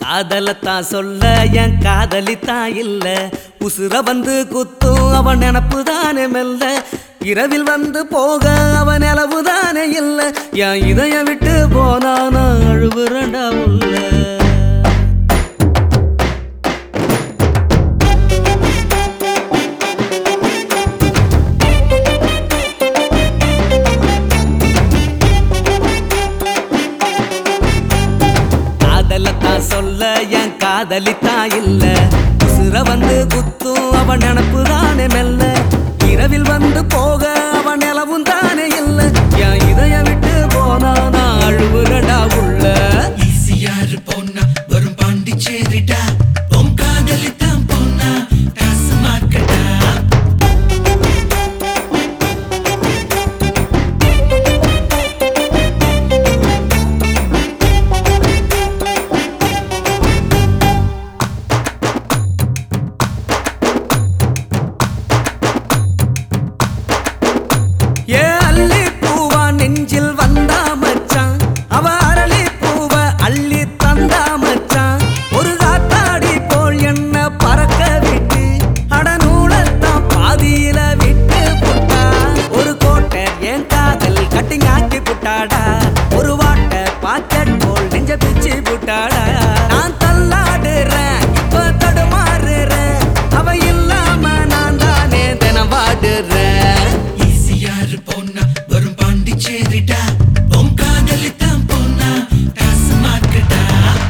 காதலத்தான் சொல்ல என் காதலித்தான் இல்ல உசுர வந்து குத்தும் அவன் நினப்பு தானே மெல்ல இரவில் வந்து போக அவன் நிலவு தானே இல்ல என் இதயம் விட்டு போனானா அழுவுறண்டா உள்ள காதலத்தான் சொல்ல என் காதலித்தான் இல்ல உசுர வந்து குத்தும் அவன் நினப்பு தானே மெல்ல இரவில் வந்து போக அவன் நிலவும் தானே இல்ல என் இதயம் விட்டு போனா நான் அழுவுறடா உள்ள ஈசியாரு பொண்ணா வரும் பாண்டிச்சேரிடா உன் காதலித்தான் பொண்ணா டாஸ் மார்க்கெட்டா ஏ அள்ளி பூவா நெஞ்சில் வந்தா மச்சான் அவ அரளி பூவ அள்ளி தந்தா மச்சான் ஒரு காத்தாடி போல் என்ன பறக்க விட்டு அடநூலத்தான் பாதியில விட்டு புட்டா ஒரு கோட்டை என் காதல் கட்டிங் ஆக்கி புட்டாடா ஒரு வாட்டை பாக்கெட் போல் நெஞ்ச பிச்சு புட்டாடா நான் தள்ளாடுறேன் இப்ப தடுமாறுறேன் அவ இல்லாம நான் தானே தினம் வாடுறேன் ஈசியாரு பொண்ணா வரும் பாண்டிச்சேரிடா உன் காதலித்தான் பொண்ணா டாஸ் மார்க்கெட்டா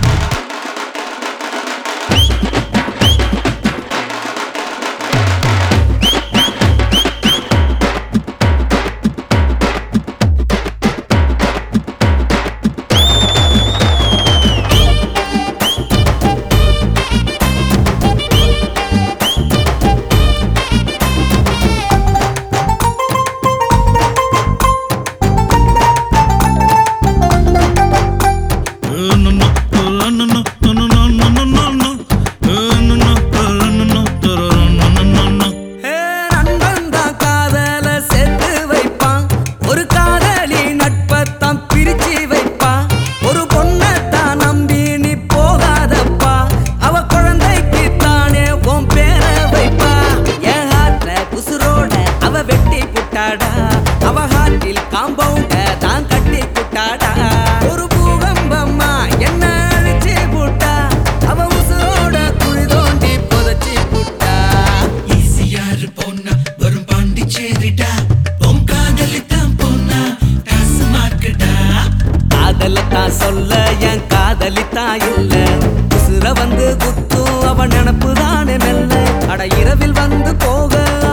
ஏ, நண்பன் தான் காதல சேர்த்து வைப்பான் ஒரு காதலி நட்பத்தான் பிரிச்சு வைப்பான் ஒரு பொண்ணத்தான் நம்பி நீ போகாதப்பா அவ குழந்தைக்கு தானே உன் பேர வைப்பா என் ஹார்ட்ல குசுரோட அவ வெட்டி புட்டாடா அவ ஹார்ட்டில் காம்பவுண்ட தான் கட்டி புட்டாடா ஒரு பூகம்பம்மா என்ன அழிச்சு புட்டா அவ உசுரோட குழி தோண்டி புதைச்சி புட்டா ஈசியாரு பொண்ணா வரும் பாண்டிச்சேரிடா உன் காதலித்தான் பொண்ணா டாஸ் மார்க்கெட்டா காதலத்தான் சொல்ல என் காதலித்தான் இல்ல உசுர வந்து குத்தும் அவன் நினப்பு தானே மெல்ல அட இரவில் வந்து போக